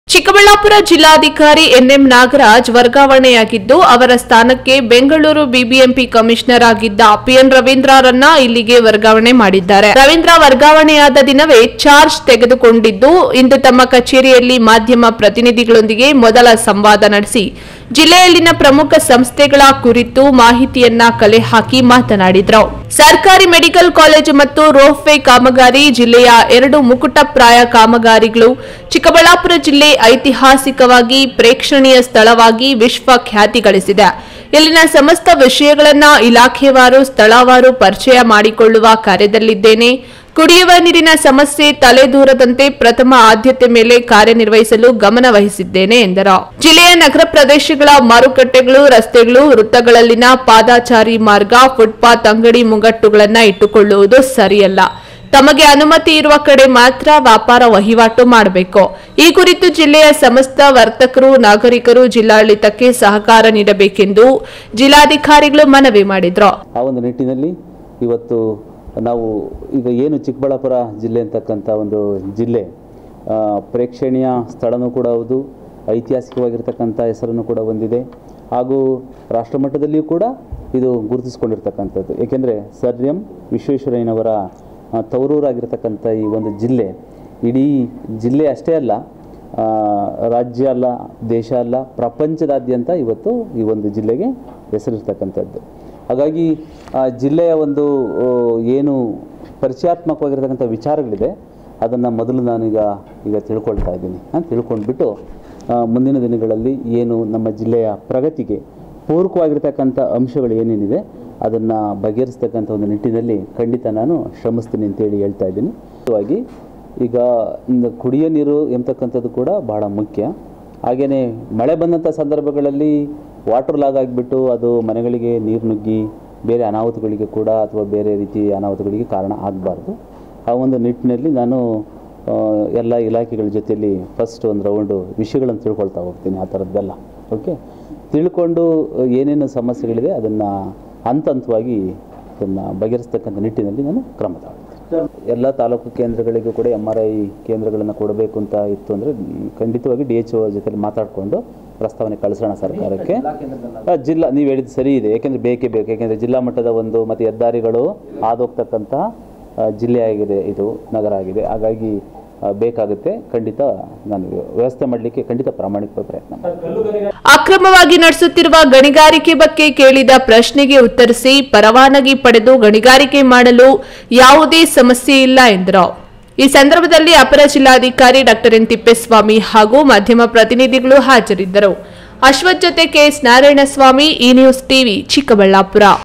ಚಿಕ್ಕಬಳ್ಳಾಪುರ ಜಿಲ್ಲಾಧಿಕಾರಿ ಎನ್ಎಂ ನಾಗರಾಜ್ ವರ್ಗಾವಣೆಯಾಗಿದ್ದು ಅವರ ಸ್ಥಾನಕ್ಕೆ ಬೆಂಗಳೂರು ಬಿಬಿಎಂಪಿ ಕಮಿಷನರ್ ಆಗಿದ್ದ ಪಿಎನ್ ರವೀಂದ್ರರನ್ನ ಇಲ್ಲಿಗೆ ವರ್ಗಾವಣೆ ಮಾಡಿದ್ದಾರೆ ರವೀಂದ್ರ ವರ್ಗಾವಣೆಯಾದ ದಿನವೇ ಚಾರ್ಜ್ ತೆಗೆದುಕೊಂಡಿದ್ದು ಇಂದು ತಮ್ಮ ಕಚೇರಿಯಲ್ಲಿ ಮಾಧ್ಯಮ ಪ್ರತಿನಿಧಿಗಳೊಂದಿಗೆ ಮೊದಲ ಸಂವಾದ ನಡೆಸಿ ಜಿಲ್ಲೆಯಲ್ಲಿನ ಪ್ರಮುಖ ಸಂಸ್ಥೆಗಳ ಕುರಿತು ಮಾಹಿತಿಯನ್ನ ಕಲೆ ಹಾಕಿ ಮಾತನಾಡಿದ್ರು ಸರ್ಕಾರಿ ಮೆಡಿಕಲ್ ಕಾಲೇಜು ಮತ್ತು ರೋಫ್ವೇ ಕಾಮಗಾರಿ ಜಿಲ್ಲೆಯ ಎರಡು ಮುಕುಟಪ್ರಾಯ ಕಾಮಗಾರಿಗಳು ಚಿಕ್ಕಬಳ್ಳಾಪುರ ಜಿಲ್ಲೆ ಐತಿಹಾಸಿಕವಾಗಿ ಪ್ರೇಕ್ಷಣೀಯ ಸ್ಥಳವಾಗಿ ವಿಶ್ವ ಖ್ಯಾತಿ ಗಳಿಸಿದೆ ಇಲ್ಲಿನ ಸಮಸ್ತ ವಿಷಯಗಳನ್ನ ಇಲಾಖೆವಾರು ಸ್ಥಳವಾರು ಪರಿಚಯ ಮಾಡಿಕೊಳ್ಳುವ ಕಾರ್ಯದಲ್ಲಿದ್ದೇನೆ ಕುಡಿಯುವ ನೀರಿನ ಸಮಸ್ಯೆ ತಲೆದೂರದಂತೆ ಪ್ರಥಮ ಆದ್ಯತೆ ಮೇಲೆ ಕಾರ್ಯನಿರ್ವಹಿಸಲು ಗಮನ ವಹಿಸಿದ್ದೇನೆ ಎಂದರು ಜಿಲ್ಲೆಯ ನಗರ ಪ್ರದೇಶಗಳ ಮಾರುಕಟ್ಟೆಗಳು ರಸ್ತೆಗಳು ವೃತ್ತಗಳಲ್ಲಿನ ಪಾದಾಚಾರಿ ಮಾರ್ಗ ಫುಟ್ಪಾತ್ ಅಂಗಡಿ ಮುಂಗಟ್ಟುಗಳನ್ನ ಇಟ್ಟುಕೊಳ್ಳುವುದು ಸರಿಯಲ್ಲ ತಮಗೆ ಅನುಮತಿ ಇರುವ ಕಡೆ ಮಾತ್ರ ವ್ಯಾಪಾರ ವಹಿವಾಟು ಮಾಡಬೇಕು ಈ ಕುರಿತು ಜಿಲ್ಲೆಯ ಸಮಸ್ತ ವರ್ತಕರು ನಾಗರಿಕರು ಜಿಲ್ಲಾಡಳಿತಕ್ಕೆ ಸಹಕಾರ ನೀಡಬೇಕೆಂದು ಜಿಲ್ಲಾಧಿಕಾರಿಗಳು ಮನವಿ ಮಾಡಿದ್ರು ಆ ಒಂದು ನಿಟ್ಟಿನಲ್ಲಿ ಇವತ್ತು ನಾವು ಈಗ ಏನು ಚಿಕ್ಕಬಳ್ಳಾಪುರ ಜಿಲ್ಲೆ ಅಂತಕ್ಕಂಥ ಒಂದು ಜಿಲ್ಲೆ ಆ, ಪ್ರೇಕ್ಷಣೀಯ ಸ್ಥಳನೂ ಕೂಡ ಹೌದು ಐತಿಹಾಸಿಕವಾಗಿರ್ತಕ್ಕಂಥ ಹೆಸರನ್ನು ಕೂಡ ಹೊಂದಿದೆ ಹಾಗೂ ರಾಷ್ಟ್ರಮಟ್ಟದಲ್ಲಿಯೂ ಕೂಡ ಇದು ಗುರುತಿಸ್ಕೊಂಡಿರ್ತಕ್ಕಂಥದ್ದು ಏಕೆಂದರೆ ಸರ್ ಎಂ ವಿಶ್ವೇಶ್ವರಯ್ಯನವರ ಆ, ತವರೂರಾಗಿರ್ತಕ್ಕಂಥ ಈ ಒಂದು ಜಿಲ್ಲೆ ಇಡೀ ಜಿಲ್ಲೆ ಅಷ್ಟೇ ಅಲ್ಲ ಆ, ರಾಜ್ಯ ಅಲ್ಲ ದೇಶ ಅಲ್ಲ ಪ್ರಪಂಚದಾದ್ಯಂತ ಇವತ್ತು ಈ ಒಂದು ಜಿಲ್ಲೆಗೆ ಹೆಸರಿರ್ತಕ್ಕಂಥದ್ದು ಹಾಗಾಗಿ ಆ ಜಿಲ್ಲೆಯ ಒಂದು ಆ, ಏನು ಪರಿಚಯಾತ್ಮಕವಾಗಿರ್ತಕ್ಕಂಥ ವಿಚಾರಗಳಿದೆ ಅದನ್ನು ಮೊದಲು ನಾನೀಗ ಈಗ ತಿಳ್ಕೊಳ್ತಾ ಇದ್ದೀನಿ ನಾನು ತಿಳ್ಕೊಂಡ್ಬಿಟ್ಟು ಆ, ಮುಂದಿನ ದಿನಗಳಲ್ಲಿ ಏನು ನಮ್ಮ ಜಿಲ್ಲೆಯ ಪ್ರಗತಿಗೆ ಪೂರಕವಾಗಿರ್ತಕ್ಕಂಥ ಅಂಶಗಳು ಏನೇನಿದೆ ಅದನ್ನು ಬಗೆಹರಿಸ್ತಕ್ಕಂಥ ಒಂದು ನಿಟ್ಟಿನಲ್ಲಿ ಖಂಡಿತ ನಾನು ಶ್ರಮಿಸ್ತೀನಿ ಅಂತೇಳಿ ಹೇಳ್ತಾ ಇದ್ದೀನಿ ಮುಖ್ಯವಾಗಿ ಈಗ ಇನ್ನು ಕುಡಿಯೋ ನೀರು ಎಂಬತಕ್ಕಂಥದ್ದು ಕೂಡ ಬಹಳ ಮುಖ್ಯ ಹಾಗೆಯೇ ಮಳೆ ಬಂದಂಥ ಸಂದರ್ಭಗಳಲ್ಲಿ ವಾಟರ್ ಲಾಗ್ ಆಗಿಬಿಟ್ಟು ಅದು ಮನೆಗಳಿಗೆ ನೀರು ನುಗ್ಗಿ ಬೇರೆ ಅನಾಹುತಗಳಿಗೆ ಕೂಡ ಅಥವಾ ಬೇರೆ ರೀತಿ ಅನಾಹುತಗಳಿಗೆ ಕಾರಣ ಆಗಬಾರ್ದು ಆ ಒಂದು ನಿಟ್ಟಿನಲ್ಲಿ ನಾನು ಆ, ಎಲ್ಲ ಇಲಾಖೆಗಳ ಜೊತೆಯಲ್ಲಿ ಫಸ್ಟ್ ಒಂದು ರೌಂಡು ವಿಷಯಗಳನ್ನು ತಿಳ್ಕೊಳ್ತಾ ಹೋಗ್ತೀನಿ ಆ ಥರದ್ದೆಲ್ಲ ಓಕೆ ತಿಳ್ಕೊಂಡು ಆ, ಏನೇನು ಸಮಸ್ಯೆಗಳಿದೆ ಅದನ್ನು ಹಂತ ಹಂತವಾಗಿ ಅದನ್ನು ಬಗೆಹರಿಸ್ತಕ್ಕಂಥ ನಿಟ್ಟಿನಲ್ಲಿ ನಾನು ಕ್ರಮ ತಗೊಳ್ತೀನಿ ಎಲ್ಲ ತಾಲೂಕು ಕೇಂದ್ರಗಳಿಗೂ ಕೂಡ ಎಮ್ ಆರ್ ಐ ಕೇಂದ್ರಗಳನ್ನು ಕೊಡಬೇಕು ಅಂತ ಇತ್ತು ಅಂದರೆ ಖಂಡಿತವಾಗಿ ಡಿ ಎಚ್ ಒ ಜೊತೆ ಮಾತಾಡಿಕೊಂಡು ಪ್ರಸ್ತಾವನೆ ಕಳಿಸೋಣ ಸರ್ಕಾರಕ್ಕೆ ಆ, ಜಿಲ್ಲಾ ನೀವು ಹೇಳಿದ್ದು ಸರಿ ಇದೆ ಯಾಕೆಂದರೆ ಬೇಕೇ ಬೇಕು ಯಾಕೆಂದರೆ ಜಿಲ್ಲಾ ಮಟ್ಟದ ಒಂದು ಮತ್ತು ಹೆದ್ದಾರಿಗಳು ಹಾದೋಗ್ತಕ್ಕಂಥ ಆ, ಜಿಲ್ಲೆ ಆಗಿದೆ ಇದು ನಗರ ಆಗಿದೆ ಹಾಗಾಗಿ ಆ, ಬೇಕಾಗುತ್ತೆ ಖಂಡಿತ ನಾನು ವ್ಯವಸ್ಥೆ ಮಾಡಲಿಕ್ಕೆ ಖಂಡಿತ ಪ್ರಾಮಾಣಿಕ ಪ್ರಯತ್ನ ಮಾಡ್ತೀನಿ ಅಕ್ರಮವಾಗಿ ನಡೆಸುತ್ತಿರುವ ಗಣಿಗಾರಿಕೆ ಬಗ್ಗೆ ಕೇಳಿದ ಪ್ರಶ್ನೆಗೆ ಉತ್ತರಿಸಿ ಪರವಾನಗಿ ಪಡೆದು ಗಣಿಗಾರಿಕೆ ಮಾಡಲು ಯಾವುದೇ ಸಮಸ್ಯೆ ಇಲ್ಲ ಎಂದರು ಈ ಸಂದರ್ಭದಲ್ಲಿ ಅಪರ ಜಿಲ್ಲಾಧಿಕಾರಿ ಡಾಕ್ಟರ್ ಎನ್ ತಿಪ್ಪೇಸ್ವಾಮಿ ಹಾಗೂ ಮಾಧ್ಯಮ ಪ್ರತಿನಿಧಿಗಳು ಹಾಜರಿದ್ದರು ಅಶ್ವಥ್ ಜೊತೆ ಕೆಎಸ್ ನಾರಾಯಣಸ್ವಾಮಿ ಈ ನ್ಯೂಸ್ ಟಿವಿ ಚಿಕ್ಕಬಳ್ಳಾಪುರ